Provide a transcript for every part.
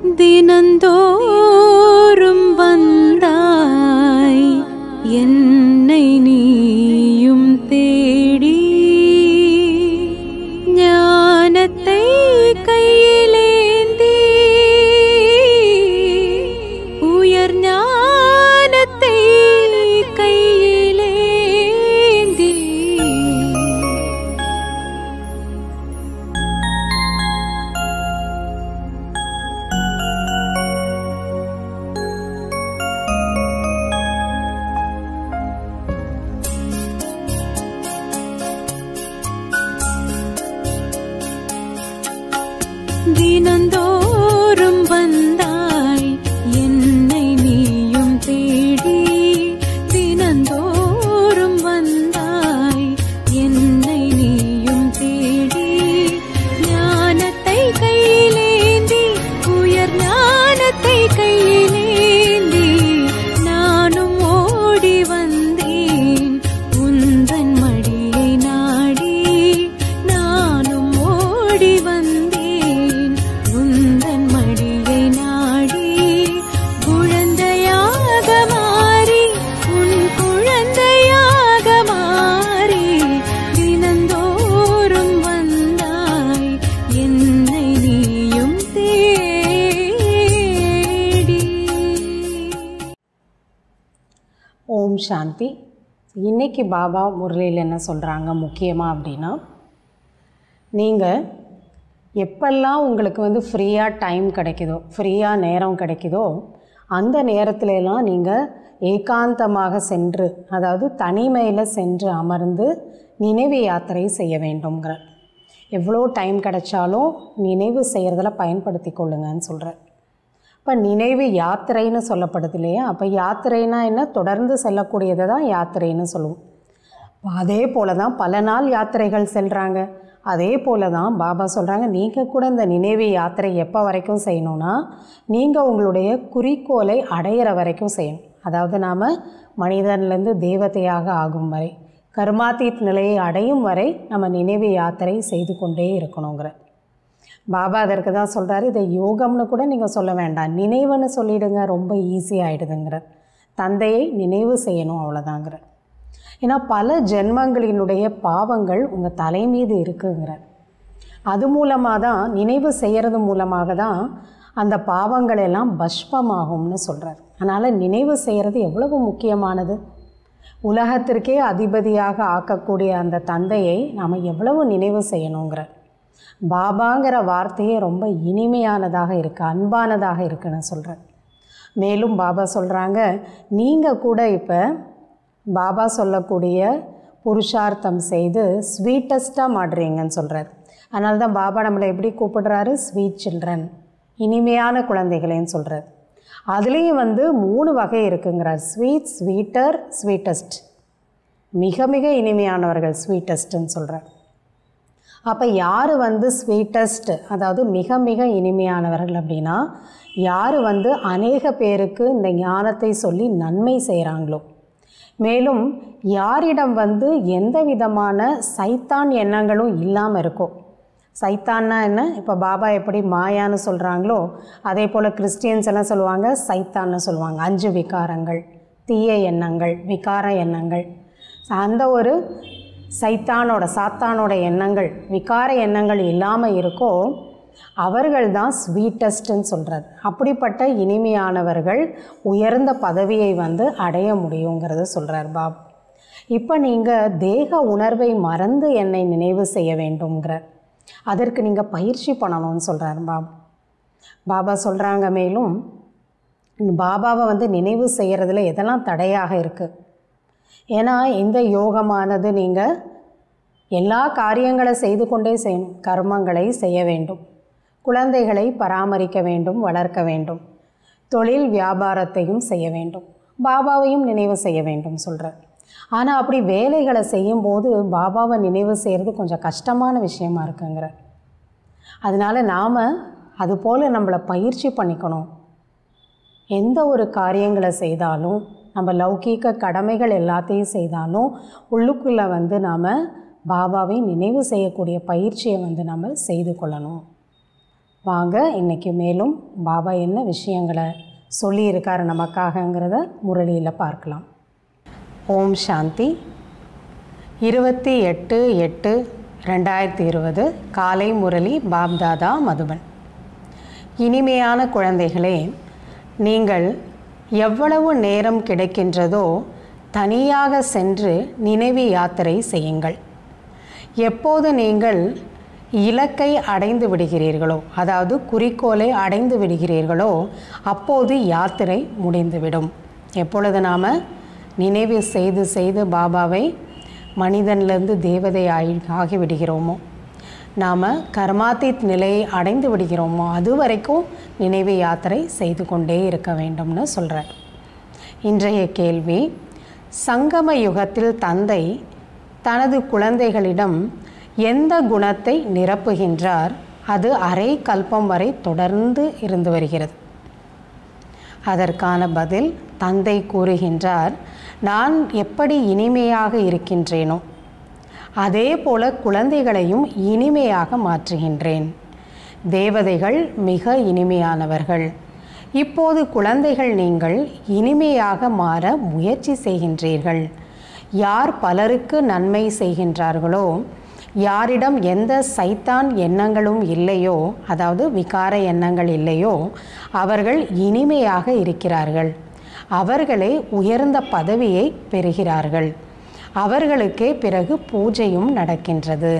தினந்தோறும் வந்தாய் என்னை நீயும் தேடி ஞானத்தை கையிலேந்தி உயர் ஞானத்தை கையிலேந்தி தினந்தோறும் வந்தாய் என்னை நீயும் தேடி தினந்தோறும் வந்தாய் என்னை நீயும் தேடி ஞானத்தை கையிலேந்தி உயர் ஞானத்தை கையிலேந்தி நானும் ஓடி வந்தேன் உந்தன் மடியை நாடி நானும் ஓடி வந்தேன் உந்தன் மடியை நாடி குழந்தையாக மாறி உன் குழந்தையாக மாறி தினந்தோறும் வந்தாய் என்னை நீயும் தேடி ஓம் சாந்தி இன்னைக்கு பாபா முரளியில் என்ன சொல்கிறாங்க முக்கியமாக அப்படின்னா நீங்கள் எப்பெல்லாம் உங்களுக்கு வந்து ஃப்ரீயாக டைம் கிடைக்குதோ ஃப்ரீயாக நேரம் கிடைக்குதோ அந்த நேரத்துல எல்லாம் நீங்கள் ஏகாந்தமாக சென்று அதாவது தனிமையில் சென்று அமர்ந்து நினைவு யாத்திரை செய்ய வேண்டுங்கிற எவ்வளோ டைம் கிடைச்சாலும் நினைவு செய்கிறதுல பயன்படுத்தி கொள்ளுங்கன்னு சொல்கிறேன் இப்போ நினைவு யாத்திரைன்னு சொல்லப்படுது இல்லையா அப்போ யாத்திரைனா என்ன தொடர்ந்து செல்லக்கூடியதை தான் யாத்திரைன்னு சொல்லுவோம் அப்ப அதே போல தான் பல நாள் யாத்திரைகள் செல்கிறாங்க அதே போல தான் பாபா சொல்கிறாங்க நீங்கள் கூட இந்த நினைவு யாத்திரை எப்போ வரைக்கும் செய்யணும்னா நீங்கள் உங்களுடைய குறிக்கோளை அடையிற வரைக்கும் செய்யணும் அதாவது நாம் மனிதன்லேருந்து தேவதையாக ஆகும் வரை கர்மாத்தீத் நிலையை அடையும் வரை நம்ம நினைவு யாத்திரை செய்து கொண்டே இருக்கணுங்கிற பாபா அதற்கு தான் சொல்கிறாரு இதை யோகம்னு கூட நீங்கள் சொல்ல வேண்டாம் நினைவுன்னு சொல்லிடுங்க ரொம்ப ஈஸி ஆகிடுதுங்கிற தந்தையை நினைவு செய்யணும் அவ்வளோதாங்கிற ஏன்னா பல ஜென்மங்களினுடைய பாவங்கள் உங்கள் தலை மீது இருக்குங்கிற அது மூலமாக தான் நினைவு செய்கிறது மூலமாக தான் அந்த பாவங்கள் எல்லாம் பஷ்பமாகும்னு சொல்கிறார் அதனால் நினைவு செய்கிறது எவ்வளவு முக்கியமானது உலகத்திற்கே அதிபதியாக ஆக்கக்கூடிய அந்த தந்தையை நாம் எவ்வளவு நினைவு செய்யணுங்கிற பாபாங்கிற வார்த்தையே ரொம்ப இனிமையானதாக இருக்குது அன்பானதாக இருக்குன்னு சொல்கிறேன் மேலும் பாபா சொல்கிறாங்க நீங்கள் கூட இப்போ பாபா சொல்லக்கூடிய புருஷார்த்தம் செய்து ஸ்வீட்டஸ்ட்டாக மாடுறீங்கன்னு சொல்கிறார் அதனால தான் பாபா நம்மளை எப்படி கூப்பிடுறாரு ஸ்வீட் சில்ட்ரன் இனிமையான குழந்தைகளேன்னு சொல்கிறார் அதுலேயும் வந்து மூணு வகை இருக்குங்கிறார் ஸ்வீட் ஸ்வீட்டர் ஸ்வீட்டஸ்ட் மிக மிக இனிமையானவர்கள் ஸ்வீட்டஸ்ட்டுன்னு சொல்கிறார் அப்போ யார் வந்து ஸ்வீட்டஸ்ட் அதாவது மிக மிக இனிமையானவர்கள் அப்படின்னா யார் வந்து அநேக பேருக்கு இந்த ஞானத்தை சொல்லி நன்மை செய்கிறாங்களோ மேலும் யாரிடம் வந்து எந்த விதமான சைத்தான் எண்ணங்களும் இல்லாமல் இருக்கோ சைத்தான்னா என்ன இப்போ பாபா எப்படி மாயான்னு சொல்கிறாங்களோ அதே போல் கிறிஸ்டியன்ஸ் எல்லாம் சொல்லுவாங்க சைத்தான்னு சொல்லுவாங்க அஞ்சு விகாரங்கள் தீய எண்ணங்கள் விகார எண்ணங்கள் அந்த ஒரு சைத்தானோட சாத்தானோட எண்ணங்கள் விகார எண்ணங்கள் இல்லாமல் இருக்கோ அவர்கள் தான் ஸ்வீட்டஸ்ட்டுன்னு சொல்கிறார் அப்படிப்பட்ட இனிமையானவர்கள் உயர்ந்த பதவியை வந்து அடைய முடியுங்கிறத சொல்கிறார் பாப் இப்போ நீங்கள் தேக உணர்வை மறந்து என்னை நினைவு செய்ய வேண்டும்ங்கிறார் அதற்கு நீங்கள் பயிற்சி பண்ணணும்னு சொல்கிறார் பாப் பாபா சொல்கிறாங்க மேலும் பாபாவை வந்து நினைவு செய்கிறதுல எதெல்லாம் தடையாக இருக்குது ஏன்னா இந்த யோகமானது நீங்கள் எல்லா காரியங்களை செய்து கொண்டே செய்யணும் கர்மங்களை செய்ய வேண்டும் குழந்தைகளை பராமரிக்க வேண்டும் வளர்க்க வேண்டும் தொழில் வியாபாரத்தையும் செய்ய வேண்டும் பாபாவையும் நினைவு செய்ய வேண்டும் சொல்கிறார் ஆனால் அப்படி வேலைகளை செய்யும்போது பாபாவை நினைவு செய்கிறது கொஞ்சம் கஷ்டமான விஷயமா இருக்குங்கிற அதனால் நாம் அதுபோல் நம்மளை பயிற்சி பண்ணிக்கணும் எந்த ஒரு காரியங்களை செய்தாலும் நம்ம லௌகீக கடமைகள் எல்லாத்தையும் செய்தாலும் உள்ளுக்குள்ளே வந்து நாம் பாபாவை நினைவு செய்யக்கூடிய பயிற்சியை வந்து நம்ம செய்து கொள்ளணும் வாங்க இன்றைக்கி மேலும் பாபா என்ன விஷயங்களை சொல்லியிருக்காரு நமக்காகங்கிறத முரளியில் பார்க்கலாம் ஓம் சாந்தி இருபத்தி எட்டு எட்டு ரெண்டாயிரத்தி இருபது காலை முரளி பாப்தாதா மதுபன் இனிமையான குழந்தைகளே நீங்கள் எவ்வளவு நேரம் கிடைக்கின்றதோ தனியாக சென்று நினைவு யாத்திரை செய்யுங்கள் எப்போது நீங்கள் இலக்கை அடைந்து விடுகிறீர்களோ அதாவது குறிக்கோளை அடைந்து விடுகிறீர்களோ அப்போது யாத்திரை முடிந்துவிடும் எப்பொழுது நாம் நினைவு செய்து செய்து பாபாவை மனிதனிலிருந்து தேவதை ஆகி ஆகிவிடுகிறோமோ நாம் கர்மாத்தித் நிலையை அடைந்து விடுகிறோமோ அது வரைக்கும் நினைவு யாத்திரை செய்து கொண்டே இருக்க வேண்டும்னு சொல்கிறார் இன்றைய கேள்வி சங்கம யுகத்தில் தந்தை தனது குழந்தைகளிடம் எந்த குணத்தை நிரப்புகின்றார் அது அரை கல்பம் வரை தொடர்ந்து இருந்து வருகிறது அதற்கான பதில் தந்தை கூறுகின்றார் நான் எப்படி இனிமையாக இருக்கின்றேனோ அதே போல குழந்தைகளையும் இனிமையாக மாற்றுகின்றேன் தேவதைகள் மிக இனிமையானவர்கள் இப்போது குழந்தைகள் நீங்கள் இனிமையாக மாற முயற்சி செய்கின்றீர்கள் யார் பலருக்கு நன்மை செய்கின்றார்களோ யாரிடம் எந்த சைத்தான் எண்ணங்களும் இல்லையோ அதாவது விகார எண்ணங்கள் இல்லையோ அவர்கள் இனிமையாக இருக்கிறார்கள் அவர்களே உயர்ந்த பதவியை பெறுகிறார்கள் அவர்களுக்கே பிறகு பூஜையும் நடக்கின்றது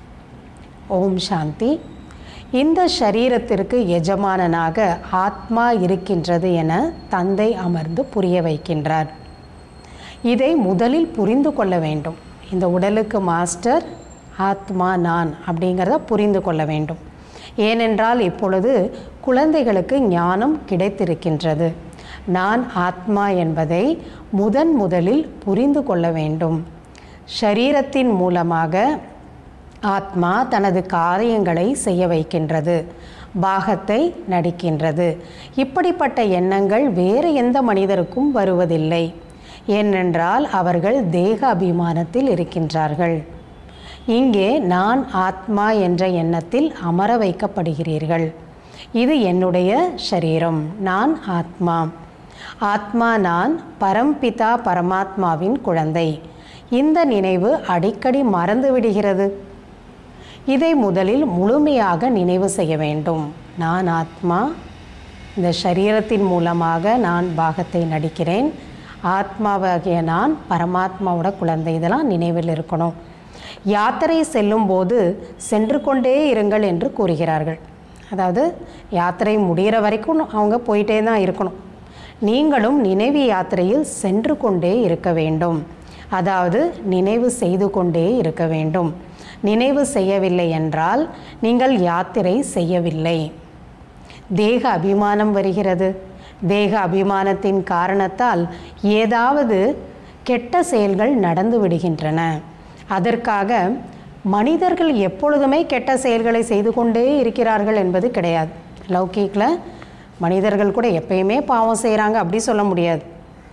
ஓம் சாந்தி இந்த ஷரீரத்திற்கு எஜமானனாக ஆத்மா இருக்கின்றது என தந்தை அமர்ந்து புரிய வைக்கின்றார் இதை முதலில் புரிந்து கொள்ள வேண்டும் இந்த உடலுக்கு மாஸ்டர் ஆத்மா நான் அப்படிங்கிறத புரிந்து கொள்ள வேண்டும் ஏனென்றால் இப்பொழுது குழந்தைகளுக்கு ஞானம் கிடைத்திருக்கின்றது நான் ஆத்மா என்பதை முதன் முதலில் புரிந்து கொள்ள வேண்டும் ஷரீரத்தின் மூலமாக ஆத்மா தனது காரியங்களை செய்ய வைக்கின்றது பாகத்தை நடிக்கின்றது இப்படிப்பட்ட எண்ணங்கள் வேறு எந்த மனிதருக்கும் வருவதில்லை ஏனென்றால் அவர்கள் தேக அபிமானத்தில் இருக்கின்றார்கள் இங்கே நான் ஆத்மா என்ற எண்ணத்தில் அமர வைக்கப்படுகிறீர்கள் இது என்னுடைய சரீரம் நான் ஆத்மா ஆத்மா நான் பரம்பிதா பரமாத்மாவின் குழந்தை இந்த நினைவு அடிக்கடி மறந்து விடுகிறது இதை முதலில் முழுமையாக நினைவு செய்ய வேண்டும் நான் ஆத்மா இந்த சரீரத்தின் மூலமாக நான் பாகத்தை நடிக்கிறேன் ஆத்மாவாகிய நான் பரமாத்மாவோட குழந்தை இதெல்லாம் நினைவில் இருக்கணும் யாத்திரை செல்லும்போது சென்று கொண்டே இருங்கள் என்று கூறுகிறார்கள் அதாவது யாத்திரை முடிகிற வரைக்கும் அவங்க போயிட்டே தான் இருக்கணும் நீங்களும் நினைவு யாத்திரையில் சென்று கொண்டே இருக்க வேண்டும் அதாவது நினைவு செய்து கொண்டே இருக்க வேண்டும் நினைவு செய்யவில்லை என்றால் நீங்கள் யாத்திரை செய்யவில்லை தேக அபிமானம் வருகிறது தேக அபிமானத்தின் காரணத்தால் ஏதாவது கெட்ட செயல்கள் நடந்து விடுகின்றன அதற்காக மனிதர்கள் எப்பொழுதுமே கெட்ட செயல்களை செய்து கொண்டே இருக்கிறார்கள் என்பது கிடையாது லௌகீக்கில் மனிதர்கள் கூட எப்பயுமே பாவம் செய்கிறாங்க அப்படி சொல்ல முடியாது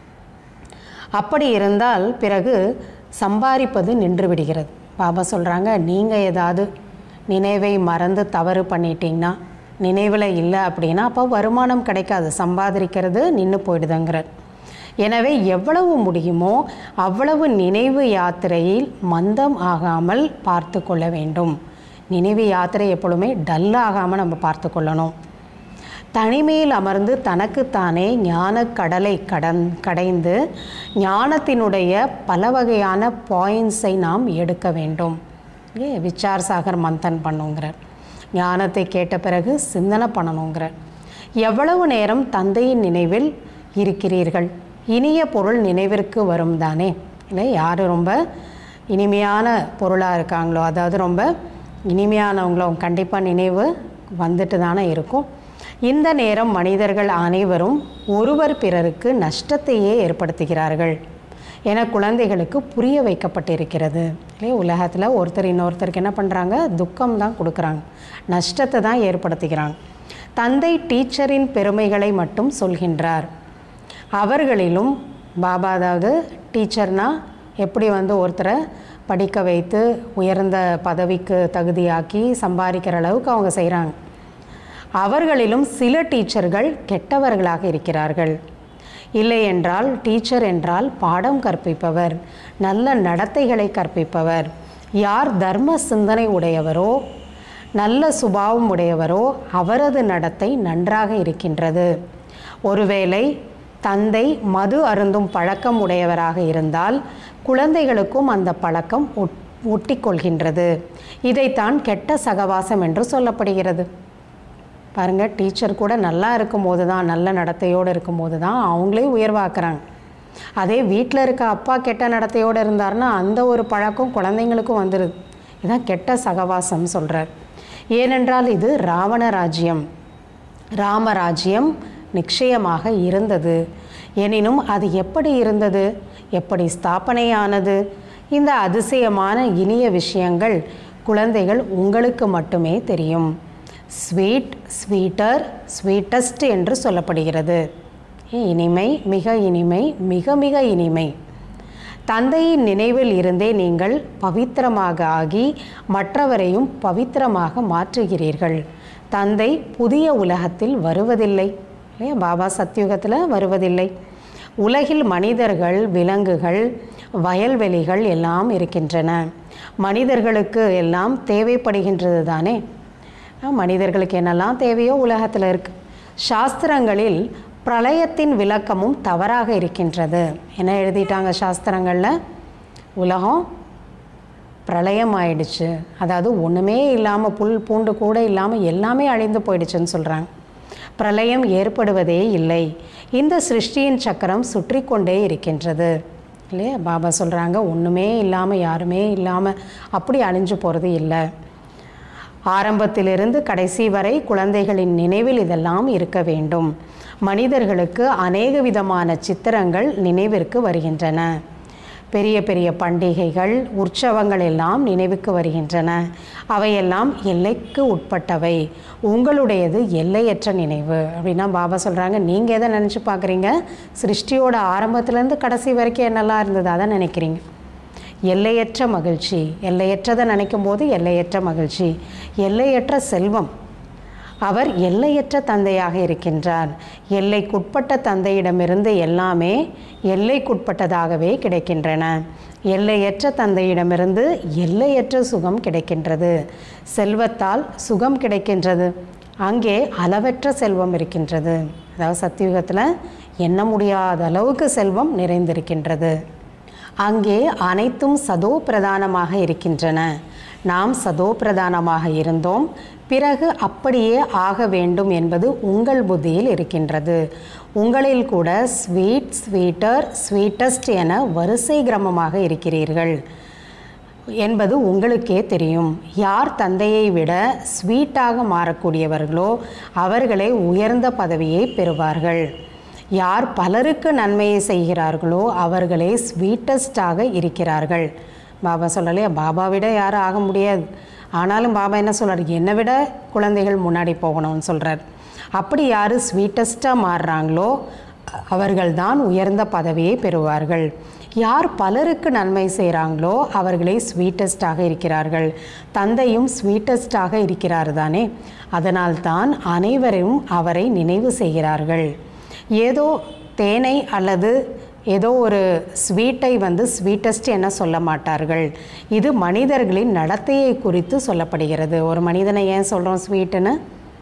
அப்படி இருந்தால் பிறகு சம்பாதிப்பது நின்று விடுகிறது பாபா சொல்கிறாங்க நீங்கள் ஏதாவது நினைவை மறந்து தவறு பண்ணிட்டீங்கன்னா நினைவில் இல்லை அப்படின்னா அப்போ வருமானம் கிடைக்காது சம்பாதிக்கிறது நின்று போயிடுதுங்கிறார் எனவே எவ்வளவு முடியுமோ அவ்வளவு நினைவு யாத்திரையில் மந்தம் ஆகாமல் பார்த்து கொள்ள வேண்டும் நினைவு யாத்திரை எப்பொழுதுமே டல் ஆகாமல் நம்ம பார்த்து கொள்ளணும் தனிமையில் அமர்ந்து தனக்குத்தானே ஞான கடலை கடன் கடைந்து ஞானத்தினுடைய பல வகையான பாயிண்ட்ஸை நாம் எடுக்க வேண்டும் ஏ விச்சார் சாகர் மந்தன் பண்ணுங்கிறார் ஞானத்தை கேட்ட பிறகு சிந்தனை பண்ணணுங்கிறார் எவ்வளவு நேரம் தந்தையின் நினைவில் இருக்கிறீர்கள் இனிய பொருள் நினைவிற்கு வரும் தானே இல்லை யார் ரொம்ப இனிமையான பொருளாக இருக்காங்களோ அதாவது ரொம்ப இனிமையானவங்களோ கண்டிப்பாக நினைவு வந்துட்டு தானே இருக்கும் இந்த நேரம் மனிதர்கள் அனைவரும் ஒருவர் பிறருக்கு நஷ்டத்தையே ஏற்படுத்துகிறார்கள் என குழந்தைகளுக்கு புரிய வைக்கப்பட்டிருக்கிறது இல்லையா உலகத்தில் ஒருத்தர் இன்னொருத்தருக்கு என்ன பண்ணுறாங்க துக்கம் தான் கொடுக்குறாங்க நஷ்டத்தை தான் ஏற்படுத்துகிறாங்க தந்தை டீச்சரின் பெருமைகளை மட்டும் சொல்கின்றார் அவர்களிலும் பாபா அதாவது டீச்சர்னால் எப்படி வந்து ஒருத்தரை படிக்க வைத்து உயர்ந்த பதவிக்கு தகுதியாக்கி சம்பாதிக்கிற அளவுக்கு அவங்க செய்கிறாங்க அவர்களிலும் சில டீச்சர்கள் கெட்டவர்களாக இருக்கிறார்கள் இல்லை என்றால் டீச்சர் என்றால் பாடம் கற்பிப்பவர் நல்ல நடத்தைகளை கற்பிப்பவர் யார் தர்ம சிந்தனை உடையவரோ நல்ல சுபாவம் உடையவரோ அவரது நடத்தை நன்றாக இருக்கின்றது ஒருவேளை தந்தை மது அருந்தும் பழக்கம் உடையவராக இருந்தால் குழந்தைகளுக்கும் அந்த பழக்கம் ஒட் ஒட்டிக்கொள்கின்றது இதைத்தான் கெட்ட சகவாசம் என்று சொல்லப்படுகிறது பாருங்க டீச்சர் கூட நல்லா இருக்கும்போது தான் நல்ல நடத்தையோடு இருக்கும்போது தான் அவங்களே உயர்வாக்குறாங்க அதே வீட்டில் இருக்க அப்பா கெட்ட நடத்தையோடு இருந்தாருன்னா அந்த ஒரு பழக்கம் குழந்தைங்களுக்கும் வந்துடுது இதான் கெட்ட சகவாசம் சொல்கிறார் ஏனென்றால் இது ராவண ராஜ்யம் ராமராஜ்யம் நிச்சயமாக இருந்தது எனினும் அது எப்படி இருந்தது எப்படி ஸ்தாபனையானது இந்த அதிசயமான இனிய விஷயங்கள் குழந்தைகள் உங்களுக்கு மட்டுமே தெரியும் ஸ்வீட் ஸ்வீட்டர் ஸ்வீட்டஸ்ட் என்று சொல்லப்படுகிறது இனிமை மிக இனிமை மிக மிக இனிமை தந்தையின் நினைவில் இருந்தே நீங்கள் பவித்திரமாக ஆகி மற்றவரையும் பவித்திரமாக மாற்றுகிறீர்கள் தந்தை புதிய உலகத்தில் வருவதில்லை இல்லையா பாபா சத்யுகத்தில் வருவதில்லை உலகில் மனிதர்கள் விலங்குகள் வயல்வெளிகள் எல்லாம் இருக்கின்றன மனிதர்களுக்கு எல்லாம் தேவைப்படுகின்றது தானே மனிதர்களுக்கு என்னெல்லாம் தேவையோ உலகத்தில் இருக்கு சாஸ்திரங்களில் பிரளயத்தின் விளக்கமும் தவறாக இருக்கின்றது என்ன எழுதிட்டாங்க சாஸ்திரங்களில் உலகம் பிரளயம் ஆயிடுச்சு அதாவது ஒன்றுமே இல்லாமல் புல் பூண்டு கூட இல்லாமல் எல்லாமே அழிந்து போயிடுச்சுன்னு சொல்கிறாங்க பிரளயம் ஏற்படுவதே இல்லை இந்த சிருஷ்டியின் சக்கரம் சுற்றி கொண்டே இருக்கின்றது இல்லையா பாபா சொல்கிறாங்க ஒன்றுமே இல்லாமல் யாருமே இல்லாமல் அப்படி அழிஞ்சு போகிறது இல்லை ஆரம்பத்திலிருந்து கடைசி வரை குழந்தைகளின் நினைவில் இதெல்லாம் இருக்க வேண்டும் மனிதர்களுக்கு அநேக விதமான சித்திரங்கள் நினைவிற்கு வருகின்றன பெரிய பெரிய பண்டிகைகள் உற்சவங்கள் எல்லாம் நினைவுக்கு வருகின்றன அவையெல்லாம் எல்லைக்கு உட்பட்டவை உங்களுடையது எல்லையற்ற நினைவு அப்படின்னா பாபா சொல்கிறாங்க நீங்கள் எதை நினச்சி பார்க்குறீங்க சிருஷ்டியோட ஆரம்பத்துலேருந்து கடைசி வரைக்கும் என்னெல்லாம் இருந்தது அதை நினைக்கிறீங்க எல்லையற்ற மகிழ்ச்சி எல்லையற்றதை நினைக்கும் போது எல்லையற்ற மகிழ்ச்சி எல்லையற்ற செல்வம் அவர் எல்லையற்ற தந்தையாக இருக்கின்றார் எல்லைக்குட்பட்ட தந்தையிடமிருந்து எல்லாமே எல்லைக்குட்பட்டதாகவே கிடைக்கின்றன எல்லையற்ற தந்தையிடமிருந்து எல்லையற்ற சுகம் கிடைக்கின்றது செல்வத்தால் சுகம் கிடைக்கின்றது அங்கே அளவற்ற செல்வம் இருக்கின்றது அதாவது சத்தியுகத்தில் எண்ண முடியாத அளவுக்கு செல்வம் நிறைந்திருக்கின்றது அங்கே அனைத்தும் சதோ பிரதானமாக இருக்கின்றன நாம் சதோ பிரதானமாக இருந்தோம் பிறகு அப்படியே ஆக வேண்டும் என்பது உங்கள் புத்தியில் இருக்கின்றது உங்களில் கூட ஸ்வீட் ஸ்வீட்டர் ஸ்வீட்டஸ்ட் என வரிசை கிரமமாக இருக்கிறீர்கள் என்பது உங்களுக்கே தெரியும் யார் தந்தையை விட ஸ்வீட்டாக மாறக்கூடியவர்களோ அவர்களே உயர்ந்த பதவியை பெறுவார்கள் யார் பலருக்கு நன்மையை செய்கிறார்களோ அவர்களே ஸ்வீட்டஸ்டாக இருக்கிறார்கள் பாபா சொல்லலையா பாபா விட யாரும் ஆக முடியாது ஆனாலும் பாபா என்ன சொல்கிறார் என்னை விட குழந்தைகள் முன்னாடி போகணும்னு சொல்கிறார் அப்படி யார் ஸ்வீட்டஸ்ட்டாக மாறுறாங்களோ அவர்கள்தான் உயர்ந்த பதவியை பெறுவார்கள் யார் பலருக்கு நன்மை செய்கிறாங்களோ அவர்களே ஸ்வீட்டஸ்டாக இருக்கிறார்கள் தந்தையும் ஸ்வீட்டஸ்டாக இருக்கிறார் தானே அதனால்தான் அனைவரும் அவரை நினைவு செய்கிறார்கள் ஏதோ தேனை அல்லது ஏதோ ஒரு ஸ்வீட்டை வந்து ஸ்வீட்டஸ்ட் என சொல்ல மாட்டார்கள் இது மனிதர்களின் நடத்தையை குறித்து சொல்லப்படுகிறது ஒரு மனிதனை ஏன் சொல்கிறோம் ஸ்வீட்டுன்னு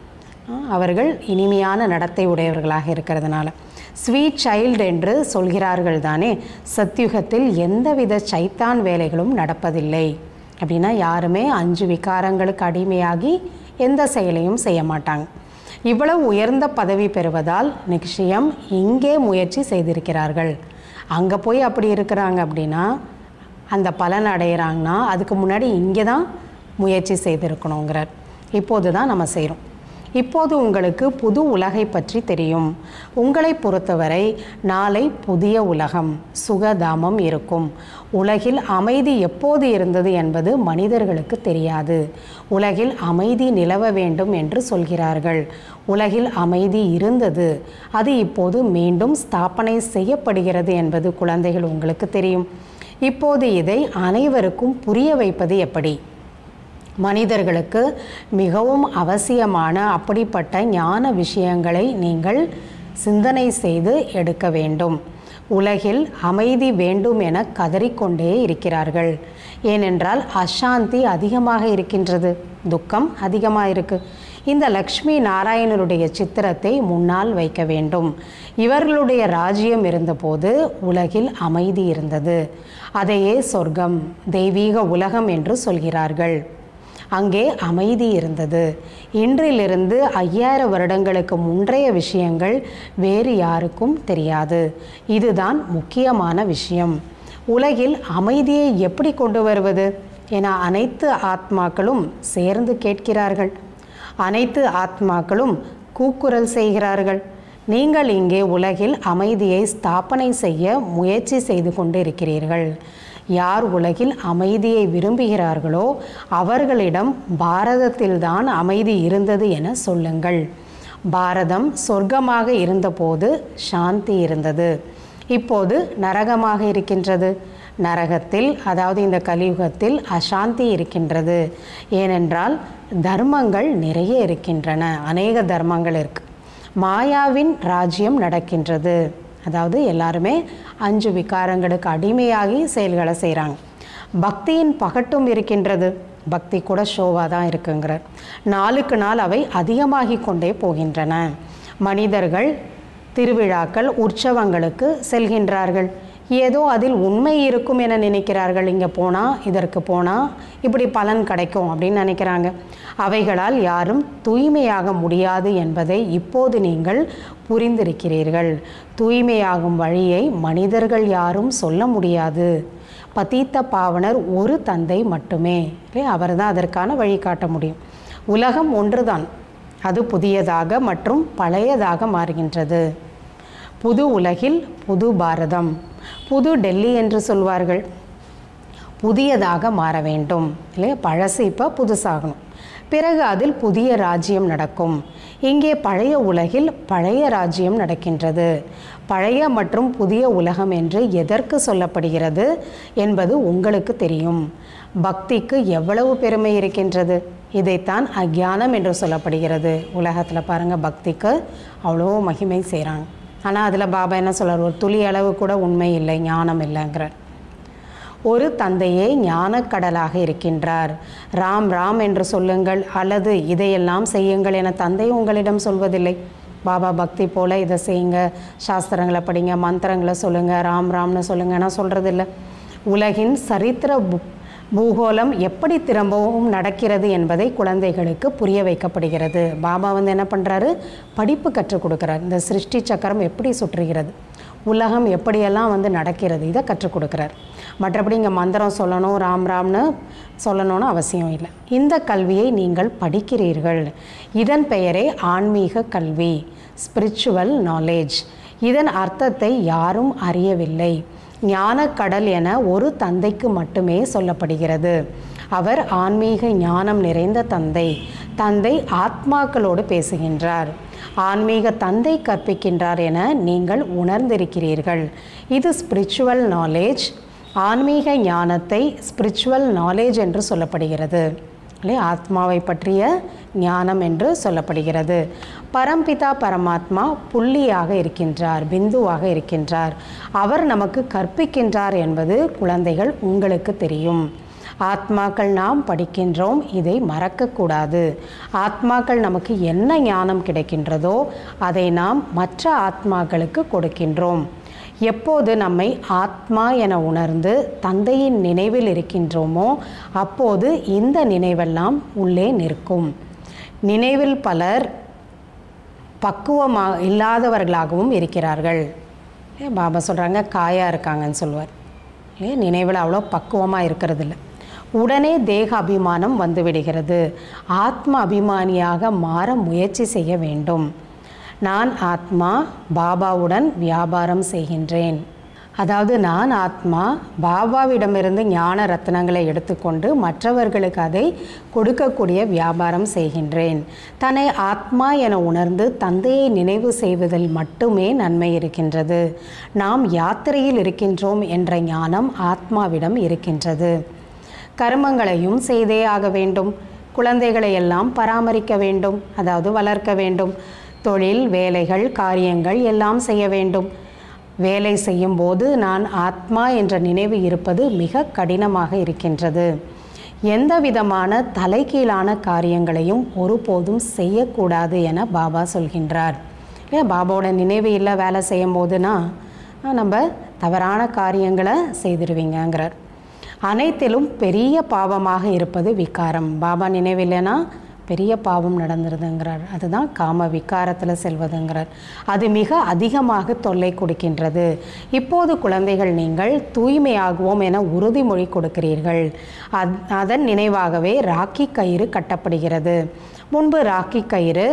அவர்கள் இனிமையான நடத்தை உடையவர்களாக இருக்கிறதுனால ஸ்வீட் சைல்டு என்று சொல்கிறார்கள் தானே சத்யுகத்தில் எந்தவித சைத்தான் வேலைகளும் நடப்பதில்லை அப்படின்னா யாருமே அஞ்சு விகாரங்களுக்கு அடிமையாகி எந்த செயலையும் செய்ய மாட்டாங்க இவ்வளவு உயர்ந்த பதவி பெறுவதால் நிச்சயம் இங்கே முயற்சி செய்திருக்கிறார்கள் அங்கே போய் அப்படி இருக்கிறாங்க அப்படின்னா அந்த பலன் அடையிறாங்கன்னா அதுக்கு முன்னாடி இங்கே தான் முயற்சி செய்திருக்கணுங்கிறார் இப்போது தான் நம்ம செய்கிறோம் இப்போது உங்களுக்கு புது உலகை பற்றி தெரியும் உங்களை பொறுத்தவரை நாளை புதிய உலகம் சுகதாமம் இருக்கும் உலகில் அமைதி எப்போது இருந்தது என்பது மனிதர்களுக்கு தெரியாது உலகில் அமைதி நிலவ வேண்டும் என்று சொல்கிறார்கள் உலகில் அமைதி இருந்தது அது இப்போது மீண்டும் ஸ்தாபனை செய்யப்படுகிறது என்பது குழந்தைகள் உங்களுக்கு தெரியும் இப்போது இதை அனைவருக்கும் புரிய வைப்பது எப்படி மனிதர்களுக்கு மிகவும் அவசியமான அப்படிப்பட்ட ஞான விஷயங்களை நீங்கள் சிந்தனை செய்து எடுக்க வேண்டும் உலகில் அமைதி வேண்டும் என கதறிக்கொண்டே இருக்கிறார்கள் ஏனென்றால் அசாந்தி அதிகமாக இருக்கின்றது துக்கம் அதிகமாக இருக்கு இந்த லக்ஷ்மி நாராயணருடைய சித்திரத்தை முன்னால் வைக்க வேண்டும் இவர்களுடைய ராஜ்யம் இருந்தபோது உலகில் அமைதி இருந்தது அதையே சொர்க்கம் தெய்வீக உலகம் என்று சொல்கிறார்கள் அங்கே அமைதி இருந்தது இன்றிலிருந்து ஐயாயிரம் வருடங்களுக்கு முன்றைய விஷயங்கள் வேறு யாருக்கும் தெரியாது இதுதான் முக்கியமான விஷயம் உலகில் அமைதியை எப்படி கொண்டு வருவது என அனைத்து ஆத்மாக்களும் சேர்ந்து கேட்கிறார்கள் அனைத்து ஆத்மாக்களும் கூக்குரல் செய்கிறார்கள் நீங்கள் இங்கே உலகில் அமைதியை ஸ்தாபனை செய்ய முயற்சி செய்து கொண்டிருக்கிறீர்கள் யார் உலகில் அமைதியை விரும்புகிறார்களோ அவர்களிடம் பாரதத்தில்தான் அமைதி இருந்தது என சொல்லுங்கள் பாரதம் சொர்க்கமாக இருந்தபோது சாந்தி இருந்தது இப்போது நரகமாக இருக்கின்றது நரகத்தில் அதாவது இந்த கலியுகத்தில் அசாந்தி இருக்கின்றது ஏனென்றால் தர்மங்கள் நிறைய இருக்கின்றன அநேக தர்மங்கள் இருக்கு மாயாவின் ராஜ்யம் நடக்கின்றது அதாவது எல்லாருமே அஞ்சு விகாரங்களுக்கு அடிமையாகி செயல்களை செய்கிறாங்க பக்தியின் பகட்டும் இருக்கின்றது பக்தி கூட ஷோவாக தான் இருக்குங்கிற நாளுக்கு நாள் அவை அதிகமாகி கொண்டே போகின்றன மனிதர்கள் திருவிழாக்கள் உற்சவங்களுக்கு செல்கின்றார்கள் ஏதோ அதில் உண்மை இருக்கும் என நினைக்கிறார்கள் இங்கே போனால் இதற்கு போனால் இப்படி பலன் கிடைக்கும் அப்படின்னு நினைக்கிறாங்க அவைகளால் யாரும் தூய்மையாக முடியாது என்பதை இப்போது நீங்கள் புரிந்திருக்கிறீர்கள் தூய்மையாகும் வழியை மனிதர்கள் யாரும் சொல்ல முடியாது பதீத்த பாவனர் ஒரு தந்தை மட்டுமே அவர் தான் அதற்கான வழி காட்ட முடியும் உலகம் ஒன்றுதான் அது புதியதாக மற்றும் பழையதாக மாறுகின்றது புது உலகில் புது பாரதம் புது டெல்லி என்று சொல்வார்கள் புதியதாக மாற வேண்டும் இல்லையா பழசு இப்போ புதுசாகணும் பிறகு அதில் புதிய ராஜ்யம் நடக்கும் இங்கே பழைய உலகில் பழைய ராஜ்யம் நடக்கின்றது பழைய மற்றும் புதிய உலகம் என்று எதற்கு சொல்லப்படுகிறது என்பது உங்களுக்கு தெரியும் பக்திக்கு எவ்வளவு பெருமை இருக்கின்றது இதைத்தான் அக்ஞானம் என்று சொல்லப்படுகிறது உலகத்தில் பாருங்கள் பக்திக்கு அவ்வளோ மகிமை செய்கிறாங்க ஆனால் அதில் பாபா என்ன சொல்றார் ஒரு துளி அளவு கூட உண்மை இல்லை ஞானம் இல்லைங்கிறார் ஒரு தந்தையே ஞானக்கடலாக இருக்கின்றார் ராம் ராம் என்று சொல்லுங்கள் அல்லது இதையெல்லாம் செய்யுங்கள் என தந்தை உங்களிடம் சொல்வதில்லை பாபா பக்தி போல இதை செய்யுங்க சாஸ்திரங்களை படிங்க மந்திரங்களை சொல்லுங்க ராம் ராம்னு சொல்லுங்கன்னா சொல்கிறதில்ல உலகின் சரித்திர பு- பூகோளம் எப்படி திரும்பவும் நடக்கிறது என்பதை குழந்தைகளுக்கு புரிய வைக்கப்படுகிறது பாபா வந்து என்ன பண்ணுறாரு படிப்பு கற்றுக் கொடுக்குறார் இந்த சிருஷ்டி சக்கரம் எப்படி சுற்றுகிறது உலகம் எப்படியெல்லாம் வந்து நடக்கிறது இதை கற்றுக் கொடுக்குறார் மற்றபடி இங்கே மந்திரம் சொல்லணும் ராம் ராம்னு சொல்லணும்னு அவசியம் இல்லை இந்த கல்வியை நீங்கள் படிக்கிறீர்கள் இதன் பெயரே ஆன்மீக கல்வி ஸ்பிரிச்சுவல் நாலேஜ் இதன் அர்த்தத்தை யாரும் அறியவில்லை ஞானக்கடல் என ஒரு தந்தைக்கு மட்டுமே சொல்லப்படுகிறது அவர் ஆன்மீக ஞானம் நிறைந்த தந்தை தந்தை ஆத்மாக்களோடு பேசுகின்றார் ஆன்மீக தந்தை கற்பிக்கின்றார் என நீங்கள் உணர்ந்திருக்கிறீர்கள் இது ஸ்பிரிச்சுவல் நாலேஜ் ஆன்மீக ஞானத்தை ஸ்பிரிச்சுவல் நாலேஜ் என்று சொல்லப்படுகிறது இல்லையா ஆத்மாவை பற்றிய ஞானம் என்று சொல்லப்படுகிறது பரம்பிதா பரமாத்மா புள்ளியாக இருக்கின்றார் பிந்துவாக இருக்கின்றார் அவர் நமக்கு கற்பிக்கின்றார் என்பது குழந்தைகள் உங்களுக்கு தெரியும் ஆத்மாக்கள் நாம் படிக்கின்றோம் இதை மறக்கக்கூடாது ஆத்மாக்கள் நமக்கு என்ன ஞானம் கிடைக்கின்றதோ அதை நாம் மற்ற ஆத்மாக்களுக்கு கொடுக்கின்றோம் எப்போது நம்மை ஆத்மா என உணர்ந்து தந்தையின் நினைவில் இருக்கின்றோமோ அப்போது இந்த நினைவெல்லாம் உள்ளே நிற்கும் நினைவில் பலர் பக்குவமா இல்லாதவர்களாகவும் இருக்கிறார்கள் ஏன் பாபா சொல்கிறாங்க காயாக இருக்காங்கன்னு சொல்லுவார் இல்லையா நினைவில் அவ்வளோ பக்குவமாக இருக்கிறது இல்லை உடனே தேக அபிமானம் வந்துவிடுகிறது ஆத்ம அபிமானியாக மாற முயற்சி செய்ய வேண்டும் நான் ஆத்மா பாபாவுடன் வியாபாரம் செய்கின்றேன் அதாவது நான் ஆத்மா பாபாவிடமிருந்து ஞான ரத்னங்களை எடுத்துக்கொண்டு மற்றவர்களுக்கு அதை கொடுக்கக்கூடிய வியாபாரம் செய்கின்றேன் தன்னை ஆத்மா என உணர்ந்து தந்தையை நினைவு செய்வதில் மட்டுமே நன்மை இருக்கின்றது நாம் யாத்திரையில் இருக்கின்றோம் என்ற ஞானம் ஆத்மாவிடம் இருக்கின்றது கர்மங்களையும் செய்தே ஆக வேண்டும் குழந்தைகளை எல்லாம் பராமரிக்க வேண்டும் அதாவது வளர்க்க வேண்டும் தொழில் வேலைகள் காரியங்கள் எல்லாம் செய்ய வேண்டும் வேலை செய்யும்போது நான் ஆத்மா என்ற நினைவு இருப்பது மிக கடினமாக இருக்கின்றது எந்த விதமான தலைகீழான காரியங்களையும் ஒருபோதும் செய்யக்கூடாது என பாபா சொல்கின்றார் ஏன் பாபாவோட நினைவு இல்லை வேலை செய்யும் போதுனா நம்ம தவறான காரியங்களை செய்திருவீங்கங்கிறார் அனைத்திலும் பெரிய பாவமாக இருப்பது விகாரம் பாபா நினைவில்லைன்னா பெரிய பாவம் நடந்துருதுங்கிறார் அதுதான் காம விகாரத்தில் செல்வதுங்கிறார் அது மிக அதிகமாக தொல்லை கொடுக்கின்றது இப்போது குழந்தைகள் நீங்கள் தூய்மையாகுவோம் என உறுதிமொழி கொடுக்கிறீர்கள் அத் அதன் நினைவாகவே ராக்கி கயிறு கட்டப்படுகிறது முன்பு ராக்கி கயிறு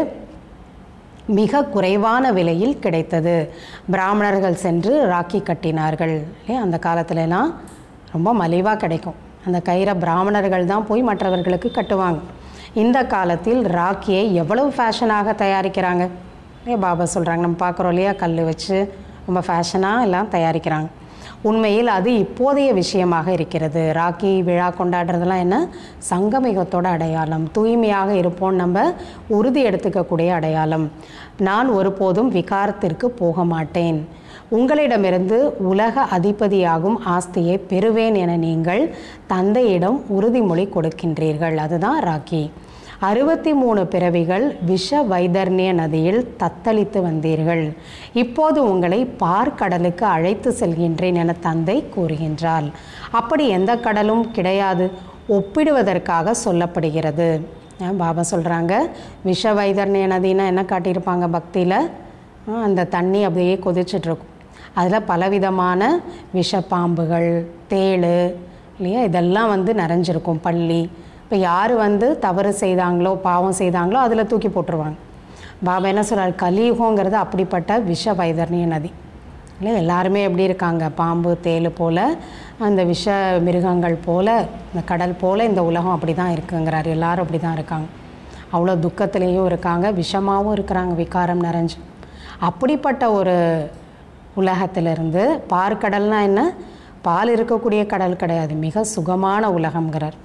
மிக குறைவான விலையில் கிடைத்தது பிராமணர்கள் சென்று ராக்கி கட்டினார்கள் இல்லையா அந்த காலத்துலலாம் ரொம்ப மலிவாக கிடைக்கும் அந்த கயிறை பிராமணர்கள் தான் போய் மற்றவர்களுக்கு கட்டுவாங்க இந்த காலத்தில் ராக்கியை எவ்வளவு ஃபேஷனாக தயாரிக்கிறாங்க ஏ பாபா சொல்கிறாங்க நம்ம பார்க்குறோம் இல்லையா கல் வச்சு ரொம்ப ஃபேஷனாக எல்லாம் தயாரிக்கிறாங்க உண்மையில் அது இப்போதைய விஷயமாக இருக்கிறது ராக்கி விழா கொண்டாடுறதெல்லாம் என்ன சங்கமிகத்தோட அடையாளம் தூய்மையாக இருப்போம் நம்ம உறுதி எடுத்துக்கக்கூடிய அடையாளம் நான் ஒருபோதும் விகாரத்திற்கு போக மாட்டேன் உங்களிடமிருந்து உலக அதிபதியாகும் ஆஸ்தியை பெறுவேன் என நீங்கள் தந்தையிடம் உறுதிமொழி கொடுக்கின்றீர்கள் அதுதான் ராக்கி அறுபத்தி மூணு பிறவிகள் விஷ வைதர்ணிய நதியில் தத்தளித்து வந்தீர்கள் இப்போது உங்களை பார்க்கடலுக்கு அழைத்து செல்கின்றேன் என தந்தை கூறுகின்றார் அப்படி எந்த கடலும் கிடையாது ஒப்பிடுவதற்காக சொல்லப்படுகிறது அஹ் பாபா சொல்கிறாங்க விஷ வைதர்ணிய நதினா என்ன காட்டியிருப்பாங்க பக்தியில் அந்த தண்ணி அப்படியே கொதிச்சிட்ருக்கும் அதில் பலவிதமான விஷப்பாம்புகள் தேள் இல்லையா இதெல்லாம் வந்து நிறைஞ்சிருக்கும் பள்ளி இப்போ யார் வந்து தவறு செய்தாங்களோ பாவம் செய்தாங்களோ அதில் தூக்கி போட்டுருவாங்க பாபா என்ன சொல்கிறார் கலியுகங்கிறது அப்படிப்பட்ட விஷ வைதர்ணிய நதி இல்லை எல்லாருமே எப்படி இருக்காங்க பாம்பு தேள் போல் அந்த விஷ மிருகங்கள் போல் இந்த கடல் போல் இந்த உலகம் அப்படி தான் இருக்குங்கிறார் எல்லாரும் அப்படி தான் இருக்காங்க அவ்வளோ துக்கத்துலேயும் இருக்காங்க விஷமாகவும் இருக்கிறாங்க விகாரம் நிறைஞ்சு அப்படிப்பட்ட ஒரு உலகத்திலிருந்து பார்க்கடல்னா என்ன பால் இருக்கக்கூடிய கடல் கிடையாது மிக சுகமான உலகம்ங்கிறார்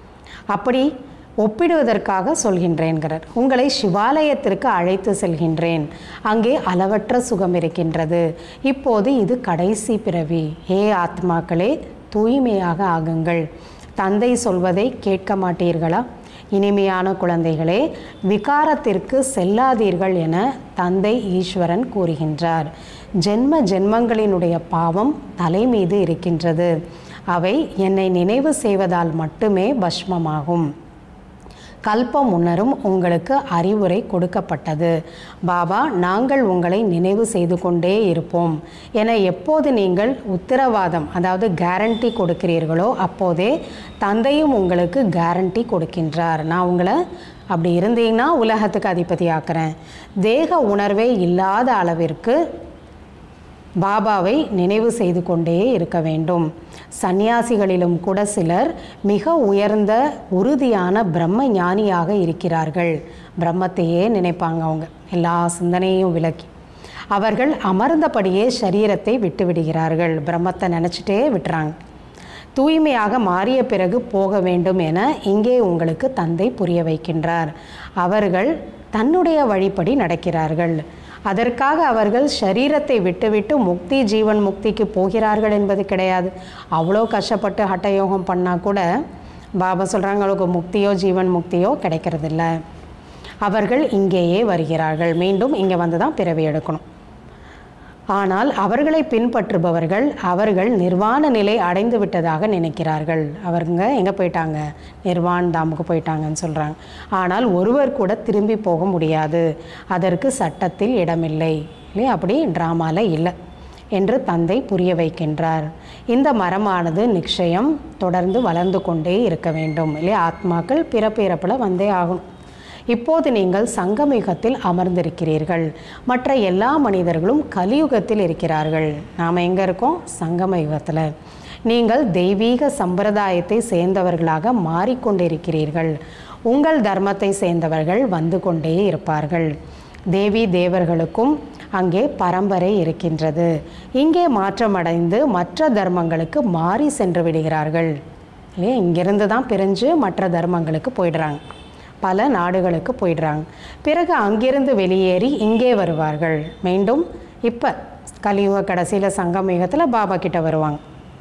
அப்படி ஒப்பிடுவதற்காக சொல்கின்றேன்கிறார் உங்களை சிவாலயத்திற்கு அழைத்து செல்கின்றேன் அங்கே அளவற்ற சுகம் இருக்கின்றது இப்போது இது கடைசி பிறவி ஏ ஆத்மாக்களே தூய்மையாக ஆகுங்கள் தந்தை சொல்வதை கேட்க மாட்டீர்களா இனிமையான குழந்தைகளே விகாரத்திற்கு செல்லாதீர்கள் என தந்தை ஈஸ்வரன் கூறுகின்றார் ஜென்ம ஜென்மங்களினுடைய பாவம் தலை மீது இருக்கின்றது அவை என்னை நினைவு செய்வதால் மட்டுமே பஸ்மமாகும் கல்பம் முன்னரும் உங்களுக்கு அறிவுரை கொடுக்கப்பட்டது பாபா நாங்கள் உங்களை நினைவு செய்து கொண்டே இருப்போம் என எப்போது நீங்கள் உத்தரவாதம் அதாவது கேரண்டி கொடுக்கிறீர்களோ அப்போதே தந்தையும் உங்களுக்கு கேரண்டி கொடுக்கின்றார் நான் உங்களை அப்படி இருந்தீங்கன்னா உலகத்துக்கு அதிபதி ஆக்குறேன் தேக உணர்வே இல்லாத அளவிற்கு பாபாவை நினைவு செய்து கொண்டே இருக்க வேண்டும் சந்நியாசிகளிலும் கூட சிலர் மிக உயர்ந்த உறுதியான பிரம்ம ஞானியாக இருக்கிறார்கள் பிரம்மத்தையே நினைப்பாங்க அவங்க எல்லா சிந்தனையும் விலக்கி அவர்கள் அமர்ந்தபடியே சரீரத்தை விட்டு விடுகிறார்கள் பிரம்மத்தை நினச்சிட்டே விட்டுறாங்க தூய்மையாக மாறிய பிறகு போக வேண்டும் என இங்கே உங்களுக்கு தந்தை புரிய வைக்கின்றார் அவர்கள் தன்னுடைய வழிப்படி நடக்கிறார்கள் அதற்காக அவர்கள் சரீரத்தை விட்டுவிட்டு முக்தி ஜீவன் முக்திக்கு போகிறார்கள் என்பது கிடையாது அவ்வளோ கஷ்டப்பட்டு ஹட்டயோகம் பண்ணால் கூட பாபா சொல்கிறாங்க அவங்களுக்கு முக்தியோ ஜீவன் முக்தியோ கிடைக்கிறதில்ல அவர்கள் இங்கேயே வருகிறார்கள் மீண்டும் இங்கே வந்து தான் பிறவி எடுக்கணும் ஆனால் அவர்களை பின்பற்றுபவர்கள் அவர்கள் நிர்வாண நிலை அடைந்து விட்டதாக நினைக்கிறார்கள் அவருங்க எங்கே போயிட்டாங்க நிர்வாண் தாமுக்கு போயிட்டாங்கன்னு சொல்கிறாங்க ஆனால் ஒருவர் கூட திரும்பி போக முடியாது அதற்கு சட்டத்தில் இடமில்லை இல்லையா அப்படி ட்ராமாவில் இல்லை என்று தந்தை புரிய வைக்கின்றார் இந்த மரமானது நிச்சயம் தொடர்ந்து வளர்ந்து கொண்டே இருக்க வேண்டும் இல்லையா ஆத்மாக்கள் பிறப்பு இறப்பில் வந்தே ஆகணும் இப்போது நீங்கள் சங்கமயுகத்தில் அமர்ந்திருக்கிறீர்கள் மற்ற எல்லா மனிதர்களும் கலியுகத்தில் இருக்கிறார்கள் நாம் எங்கே இருக்கோம் சங்கம யுகத்தில் நீங்கள் தெய்வீக சம்பிரதாயத்தை சேர்ந்தவர்களாக மாறிக்கொண்டிருக்கிறீர்கள் உங்கள் தர்மத்தை சேர்ந்தவர்கள் வந்து கொண்டே இருப்பார்கள் தேவி தேவர்களுக்கும் அங்கே பரம்பரை இருக்கின்றது இங்கே மாற்றமடைந்து மற்ற தர்மங்களுக்கு மாறி சென்று விடுகிறார்கள் இல்லையா இங்கேருந்து தான் பிரிஞ்சு மற்ற தர்மங்களுக்கு போயிடுறாங்க பல நாடுகளுக்கு போயிடுறாங்க பிறகு அங்கிருந்து வெளியேறி இங்கே வருவார்கள் மீண்டும் இப்போ கலியுக கடைசியில் சங்கமயுகத்தில் பாபா கிட்ட வருவாங்க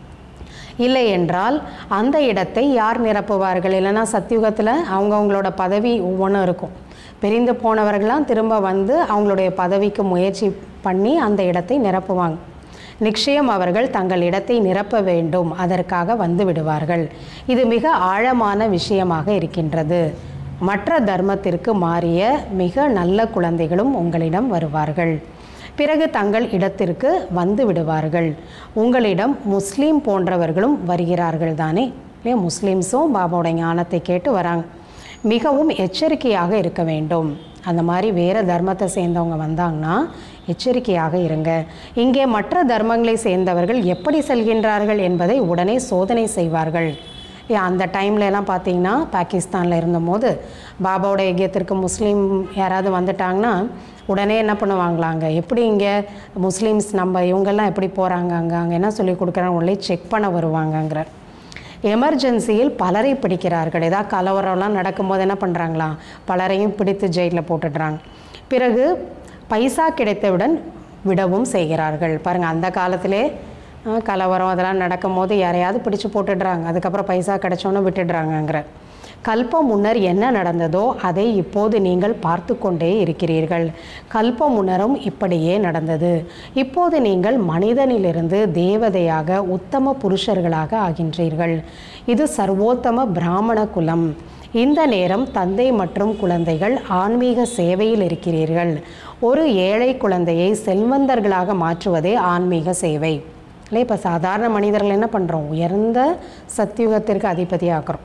இல்லை என்றால் அந்த இடத்தை யார் நிரப்புவார்கள் இல்லைன்னா சத்தியுகத்தில் அவங்கவுங்களோட பதவி ஒவ்வொன்றும் இருக்கும் பிரிந்து போனவர்கள்லாம் திரும்ப வந்து அவங்களுடைய பதவிக்கு முயற்சி பண்ணி அந்த இடத்தை நிரப்புவாங்க நிச்சயம் அவர்கள் தங்கள் இடத்தை நிரப்ப வேண்டும் அதற்காக வந்து விடுவார்கள் இது மிக ஆழமான விஷயமாக இருக்கின்றது மற்ற தர்மத்திற்கு மாறிய மிக நல்ல குழந்தைகளும் உங்களிடம் வருவார்கள் பிறகு தங்கள் இடத்திற்கு வந்து விடுவார்கள் உங்களிடம் முஸ்லீம் போன்றவர்களும் வருகிறார்கள் தானே இல்லையா முஸ்லீம்ஸும் பாபாவோட ஞானத்தை கேட்டு வராங்க மிகவும் எச்சரிக்கையாக இருக்க வேண்டும் அந்த மாதிரி வேறு தர்மத்தை சேர்ந்தவங்க வந்தாங்கன்னா எச்சரிக்கையாக இருங்க இங்கே மற்ற தர்மங்களை சேர்ந்தவர்கள் எப்படி செல்கின்றார்கள் என்பதை உடனே சோதனை செய்வார்கள் ஏன் அந்த டைம்ல எல்லாம் பார்த்தீங்கன்னா பாகிஸ்தானில் இருந்தபோது பாபாவோட யஜ்யத்திற்கு முஸ்லீம் யாராவது வந்துட்டாங்கன்னா உடனே என்ன பண்ணுவாங்களாங்க எப்படி இங்கே முஸ்லீம்ஸ் நம்ம இவங்கெல்லாம் எப்படி போகிறாங்க அங்கே அங்கே என்ன சொல்லி கொடுக்குறாங்க உடனே செக் பண்ண வருவாங்கங்கிற எமர்ஜென்சியில் பலரை பிடிக்கிறார்கள் ஏதாவது கலவரம்லாம் நடக்கும்போது என்ன பண்ணுறாங்களாம் பலரையும் பிடித்து ஜெயிலில் போட்டுடுறாங்க பிறகு பைசா கிடைத்தவுடன் விடவும் செய்கிறார்கள் பாருங்கள் அந்த காலத்திலே அஹ், கலவரம் அதெல்லாம் நடக்கும்போது யாரையாவது பிடிச்சு போட்டுடுறாங்க அதுக்கப்புறம் பைசா கிடைச்சோன்னு விட்டுடுறாங்கங்கிற கல்பம் முன்னர் என்ன நடந்ததோ அதை இப்போது நீங்கள் பார்த்து கொண்டே இருக்கிறீர்கள் கல்பம் முன்னரும் இப்படியே நடந்தது இப்போது நீங்கள் மனிதனிலிருந்து தேவதையாக உத்தம புருஷர்களாக ஆகின்றீர்கள் இது சர்வோத்தம பிராமண குலம் இந்த நேரம் தந்தை மற்றும் குழந்தைகள் ஆன்மீக சேவையில் இருக்கிறீர்கள் ஒரு ஏழை குழந்தையை செல்வந்தர்களாக மாற்றுவதே ஆன்மீக சேவை இல்லை இப்போ சாதாரண மனிதர்கள் என்ன பண்ணுறோம் உயர்ந்த சத்தியுகத்திற்கு அதிபதியாக்குறோம்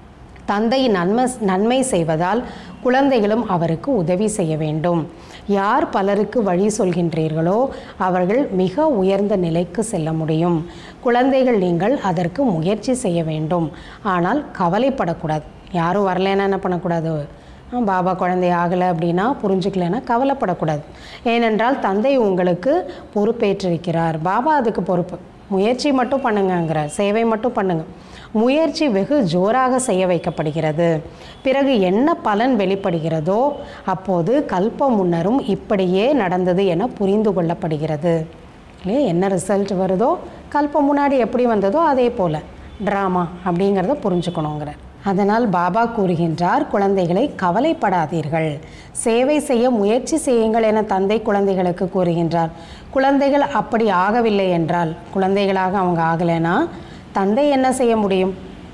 தந்தை நன்மை நன்மை செய்வதால் குழந்தைகளும் அவருக்கு உதவி செய்ய வேண்டும் யார் பலருக்கு வழி சொல்கின்றீர்களோ அவர்கள் மிக உயர்ந்த நிலைக்கு செல்ல முடியும் குழந்தைகள் நீங்கள் அதற்கு முயற்சி செய்ய வேண்டும் ஆனால் கவலைப்படக்கூடாது யாரும் வரலைன்னா என்ன பண்ணக்கூடாது ஆ, பாபா குழந்தை ஆகலை அப்படின்னா புரிஞ்சுக்கலைன்னா கவலைப்படக்கூடாது ஏனென்றால் தந்தை உங்களுக்கு பொறுப்பேற்றிருக்கிறார் பாபா அதுக்கு பொறுப்பு முயற்சி மட்டும் பண்ணுங்கங்கிறார் சேவை மட்டும் பண்ணுங்க முயற்சி வெகு ஜோராக செய்ய வைக்கப்படுகிறது பிறகு என்ன பலன் வெளிப்படுகிறதோ அப்போது கல்ப முன்னரும் இப்படியே நடந்தது என புரிந்து கொள்ளப்படுகிறது இல்லையா என்ன ரிசல்ட் வருதோ கல்பம் முன்னாடி எப்படி வந்ததோ அதே போல் ட்ராமா அப்படிங்கிறத புரிஞ்சுக்கணுங்கிறார் அதனால் பாபா கூறுகின்றார் குழந்தைகளை கவலைப்படாதீர்கள் சேவை செய்ய முயற்சி செய்யுங்கள் என தந்தை குழந்தைகளுக்கு கூறுகின்றார் குழந்தைகள் அப்படி ஆகவில்லை என்றால் குழந்தைகளாக அவங்க ஆகலைன்னா தந்தை என்ன செய்ய முடியும்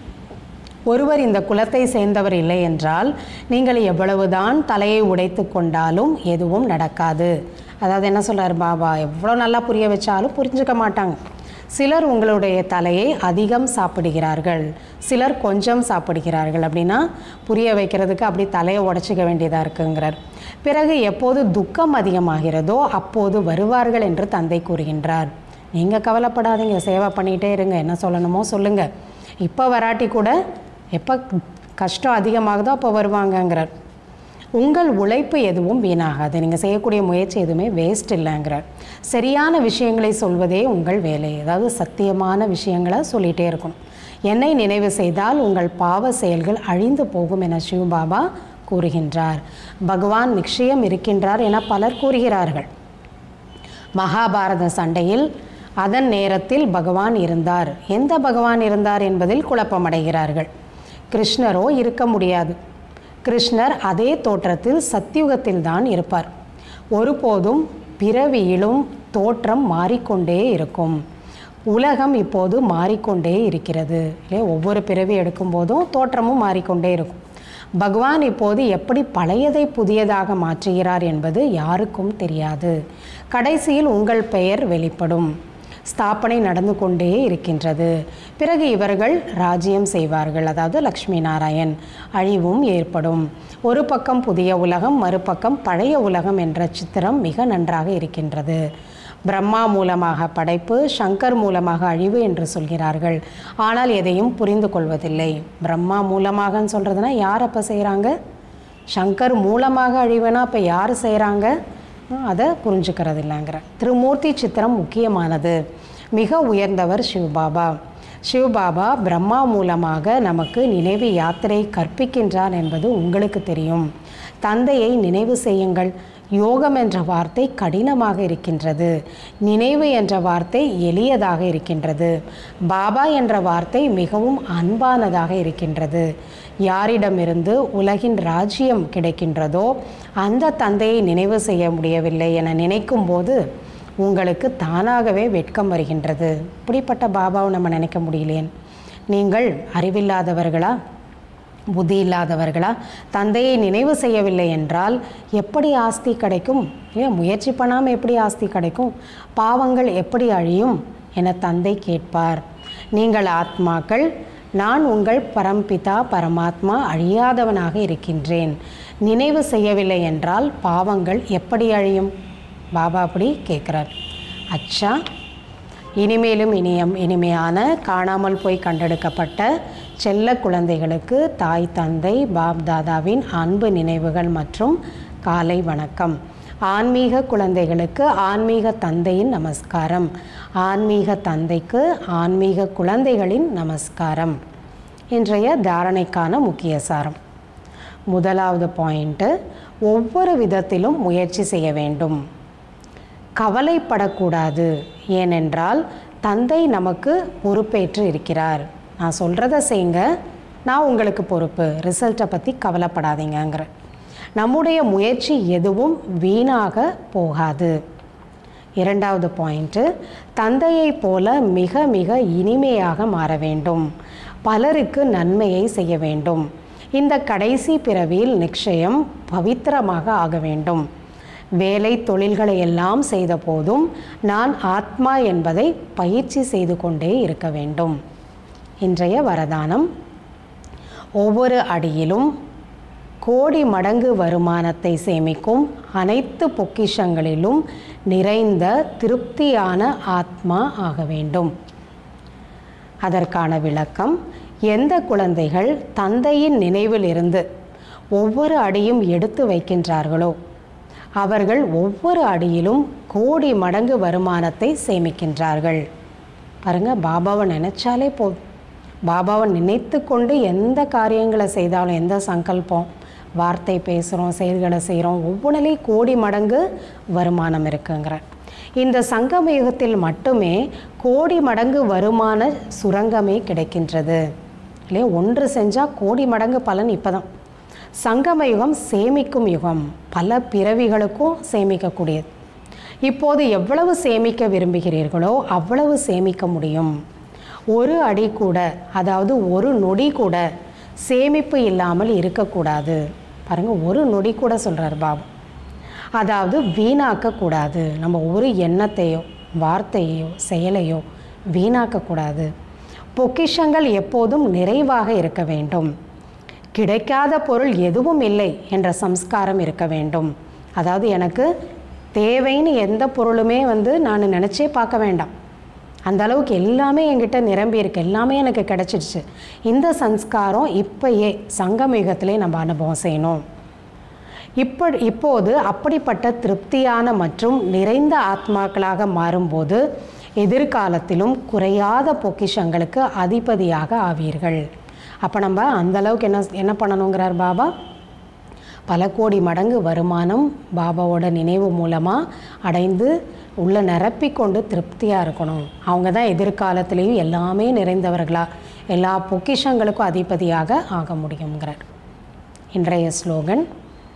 ஒருவர் இந்த குலத்தை சேர்ந்தவர் இல்லை என்றால் நீங்கள் எவ்வளவுதான் தலையை உடைத்து கொண்டாலும் எதுவும் நடக்காது அதாவது என்ன சொல்றார் பாபா எவ்வளோ நல்லா புரிய வச்சாலும் புரிஞ்சுக்க மாட்டாங்க சிலர் உங்களுடைய தலையை அதிகம் சாப்பிடுகிறார்கள் சிலர் கொஞ்சம் சாப்பிடுகிறார்கள் அப்படின்னா புரிய வைக்கிறதுக்கு அப்படி தலையை உடச்சிக்க வேண்டியதாக இருக்குங்கிறார் பிறகு எப்போது துக்கம் அதிகமாகிறதோ அப்போது வருவார்கள் என்று தந்தை கூறுகின்றார் நீங்கள் கவலைப்படாதீங்க சேவை பண்ணிகிட்டே இருங்க என்ன சொல்லணுமோ சொல்லுங்கள் இப்போ வராட்டி கூட எப்போ கஷ்டம் அதிகமாகுதோ அப்போ வருவாங்கங்கிறார் உங்கள் உழைப்பு எதுவும் வீணாகாது நீங்கள் செய்யக்கூடிய முயற்சி எதுவுமே வேஸ்ட் இல்லைங்கிறார் சரியான விஷயங்களை சொல்வதே உங்கள் வேலை அதாவது சத்தியமான விஷயங்களை சொல்லிகிட்டே இருக்கணும் என்னை நினைவு செய்தால் உங்கள் பாவ செயல்கள் அழிந்து போகும் என சிவபாபா கூறுகின்றார் பகவான் நிச்சயம் இருக்கின்றார் என பலர் கூறுகிறார்கள் மகாபாரத சண்டையில் அதன் நேரத்தில் பகவான் இருந்தார் எந்த பகவான் இருந்தார் என்பதில் குழப்பமடைகிறார்கள் கிருஷ்ணரோ இருக்க முடியாது கிருஷ்ணர் அதே தோற்றத்தில் சத்தியுகத்தில் தான் இருப்பார் ஒருபோதும் பிறவியிலும் தோற்றம் மாறிக்கொண்டே இருக்கும் உலகம் இப்போது மாறிக்கொண்டே இருக்கிறது இல்லையா ஒவ்வொரு பிறவி எடுக்கும்போதும் தோற்றமும் மாறிக்கொண்டே இருக்கும் பகவான் இப்போது எப்படி பழையதை புதியதாக மாற்றுகிறார் என்பது யாருக்கும் தெரியாது கடைசியில் உங்கள் பெயர் வெளிப்படும் ஸ்தாபனை நடந்து கொண்டே இருக்கின்றது பிறகு இவர்கள் ராஜ்யம் செய்வார்கள் அதாவது லக்ஷ்மி நாராயண் அழிவும் ஏற்படும் ஒரு பக்கம் புதிய உலகம் மறுபக்கம் பழைய உலகம் என்ற சித்திரம் மிக நன்றாக இருக்கின்றது பிரம்மா மூலமாக படைப்பு சங்கர் மூலமாக அழிவு என்று சொல்கிறார்கள் ஆனால் எதையும் புரிந்து கொள்வதில்லை பிரம்மா மூலமாகன்னு சொல்கிறதுனா யார் அப்போ செய்கிறாங்க சங்கர் மூலமாக அழிவுனா அப்போ யார் செய்கிறாங்க அதை புரிஞ்சுக்கிறது இல்லைங்கிற திருமூர்த்தி சித்திரம் முக்கியமானது மிக உயர்ந்தவர் சிவபாபா சிவபாபா பிரம்மா மூலமாக நமக்கு நினைவு யாத்திரை கற்பிக்கின்றார் என்பது உங்களுக்கு தெரியும் தந்தையை நினைவு செய்யுங்கள் யோகம் என்ற வார்த்தை கடினமாக இருக்கின்றது நினைவு என்ற வார்த்தை எளியதாக இருக்கின்றது பாபா என்ற வார்த்தை மிகவும் அன்பானதாக இருக்கின்றது யாரிடமிருந்து உலகின் ராஜ்யம் கிடைக்கின்றதோ அந்த தந்தையை நினைவு செய்ய முடியவில்லை என நினைக்கும் போது உங்களுக்கு தானாகவே வெட்கம் வருகின்றது இப்படிப்பட்ட பாபாவை நம்ம நினைக்க முடியலேன் நீங்கள் அறிவில்லாதவர்களா புத்தி இல்லாதவர்களா தந்தையை நினைவு செய்யவில்லை என்றால் எப்படி ஆஸ்தி கிடைக்கும் இல்லையா முயற்சி பண்ணாமல் எப்படி ஆஸ்தி கிடைக்கும் பாவங்கள் எப்படி அழியும் என தந்தை கேட்பார் நீங்கள் ஆத்மாக்கள் நான் உங்கள் பரம்பிதா பரமாத்மா அழியாதவனாக இருக்கின்றேன் நினைவு செய்யவில்லை என்றால் பாவங்கள் எப்படி அழியும் பாபா அப்படி கேட்குறார் அச்சா இனிமேலும் இனியம் இனிமையான காணாமல் போய் கண்டெடுக்கப்பட்ட செல்ல குழந்தைகளுக்கு தாய் தந்தை பாப் தாதாவின் அன்பு நினைவுகள் மற்றும் காலை வணக்கம் ஆன்மீக குழந்தைகளுக்கு ஆன்மீக தந்தையின் நமஸ்காரம் ஆன்மீக தந்தைக்கு ஆன்மீக குழந்தைகளின் நமஸ்காரம் இன்றைய தாரணைக்கான முக்கிய சாரம் முதலாவது பாயிண்ட்டு ஒவ்வொரு விதத்திலும் முயற்சி செய்ய வேண்டும் கவலைப்படக்கூடாது ஏனென்றால் தந்தை நமக்கு பொறுப்பேற்று இருக்கிறார் நான் சொல்கிறத செய்யுங்க நான் உங்களுக்கு பொறுப்பு ரிசல்ட்டை பற்றி கவலைப்படாதீங்கங்கிற நம்முடைய முயற்சி எதுவும் வீணாக போகாது இரண்டாவது பாயிண்ட்டு தந்தையைப் போல மிக மிக இனிமையாக மாற வேண்டும் பலருக்கு நன்மையை செய்ய வேண்டும் இந்த கடைசி பிறவியில் நிச்சயம் பவித்திரமாக ஆக வேண்டும் வேலை தொழில்களை எல்லாம் செய்த போதும் நான் ஆத்மா என்பதை பயிற்சி செய்து கொண்டே இருக்க வேண்டும் இன்றைய வரதானம் ஒவ்வொரு அடியிலும் கோடி மடங்கு வருமானத்தை சேமிக்கும் அனைத்து பொக்கிஷங்களிலும் நிறைந்த திருப்தியான ஆத்மா ஆக வேண்டும் அதற்கான விளக்கம் எந்த குழந்தைகள் தந்தையின் நினைவில் இருந்து ஒவ்வொரு அடியும் எடுத்து வைக்கின்றார்களோ அவர்கள் ஒவ்வொரு அடியிலும் கோடி மடங்கு வருமானத்தை சேமிக்கின்றார்கள் பாருங்க பாபாவை நினைச்சாலே போதும் பாபாவை நினைத்து கொண்டு எந்த காரியங்களை செய்தாலும் எந்த சங்கல்பம் வார்த்தை பேசுகிறோம் செயல்களை செய்கிறோம் ஒவ்வொன்றிலையும் கோடி மடங்கு வருமானம் இருக்குங்கிற இந்த சங்கம யுகத்தில் மட்டுமே கோடி மடங்கு வருமான சுரங்கமே கிடைக்கின்றது இல்லையா ஒன்று செஞ்சால் கோடி மடங்கு பலன் இப்போ தான் சங்கம யுகம் சேமிக்கும் யுகம் பல பிறவிகளுக்கும் சேமிக்கக்கூடியது இப்போது எவ்வளவு சேமிக்க விரும்புகிறீர்களோ அவ்வளவு சேமிக்க முடியும் ஒரு அடி கூட அதாவது ஒரு நொடி கூட சேமிப்பு இல்லாமல் இருக்கக்கூடாது பாருங்கள் ஒரு நொடி கூட சொல்கிறார் பாபு அதாவது வீணாக்கக்கூடாது நம்ம ஒரு எண்ணத்தையோ வார்த்தையோ செயலையோ வீணாக்கக்கூடாது பொக்கிஷங்கள் எப்போதும் நிறைவாக இருக்க வேண்டும் கிடைக்காத பொருள் எதுவும் இல்லை என்ற சம்ஸ்காரம் இருக்க வேண்டும் அதாவது எனக்கு தேவைன்னு எந்த பொருளுமே வந்து நான் நினச்சே பார்க்க வேண்டாம் அந்த அளவுக்கு எல்லாமே என்கிட்ட நிரம்பி இருக்கு எல்லாமே எனக்கு கிடச்சிடுச்சு இந்த சம்ஸ்காரம் இப்பயே சங்கம் யுகத்திலே நம்ம அனுபவம் செய்யணும் இப்போ இப்போது அப்படிப்பட்ட திருப்தியான மற்றும் நிறைந்த ஆத்மாக்களாக மாறும்போது எதிர்காலத்திலும் குறையாத பொக்கிஷங்களுக்கு அதிபதியாக ஆவீர்கள் அப்போ நம்ம அந்த அளவுக்கு என்ன என்ன பண்ணணுங்கிறார் பாபா பல கோடி மடங்கு வருமானம் பாபாவோட நினைவு மூலமாக அடைந்து உள்ள நிரப்பிக்கொண்டு திருப்தியாக இருக்கணும் அவங்க தான் எதிர்காலத்திலையும் எல்லாமே நிறைந்தவர்களா எல்லா பொக்கிஷங்களுக்கும் அதிபதியாக ஆக முடியுங்கிறார் இன்றைய ஸ்லோகன்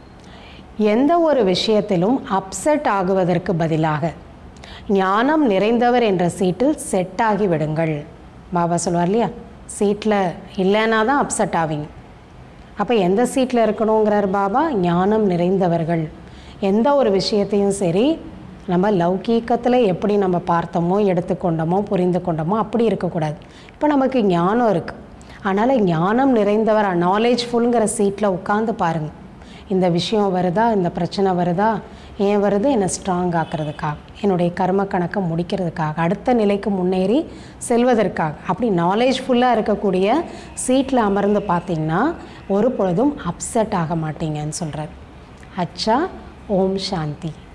எந்த ஒரு விஷயத்திலும் அப்செட் ஆகுவதற்கு பதிலாக ஞானம் நிறைந்தவர் என்ற சீட்டில் செட் ஆகி விடுங்கள் பாபா சொல்லுவார் இல்லையா சீட்டில் இல்லைன்னா தான் அப்செட் ஆவீங்க அப்போ எந்த சீட்டில் இருக்கணுங்கிறார் பாபா ஞானம் நிறைந்தவர்கள் எந்த ஒரு விஷயத்தையும் சரி நம்ம லௌகீகத்தில் எப்படி நம்ம பார்த்தோமோ எடுத்துக்கொண்டோமோ புரிந்து கொண்டோமோ அப்படி இருக்கக்கூடாது இப்போ நமக்கு ஞானம் இருக்குது அதனால் ஞானம் நிறைந்தவர் நாலேஜ்ஃபுல்ங்கிற சீட்டில் உட்காந்து பாருங்கள் இந்த விஷயம் வருதா இந்த பிரச்சனை வருதா ஏன் வருது என்னை ஸ்ட்ராங் ஆக்கிறதுக்காக என்னுடைய கர்ம கணக்கை முடிக்கிறதுக்காக அடுத்த நிலைக்கு முன்னேறி செல்வதற்காக அப்படி நாலேஜ்ஃபுல்லாக இருக்கக்கூடிய சீட்டில் அமர்ந்து பார்த்தீங்கன்னா ஒரு பொழுதும் அப்செட் ஆக மாட்டீங்கன்னு சொல்கிறார் அச்சா ஓம் சாந்தி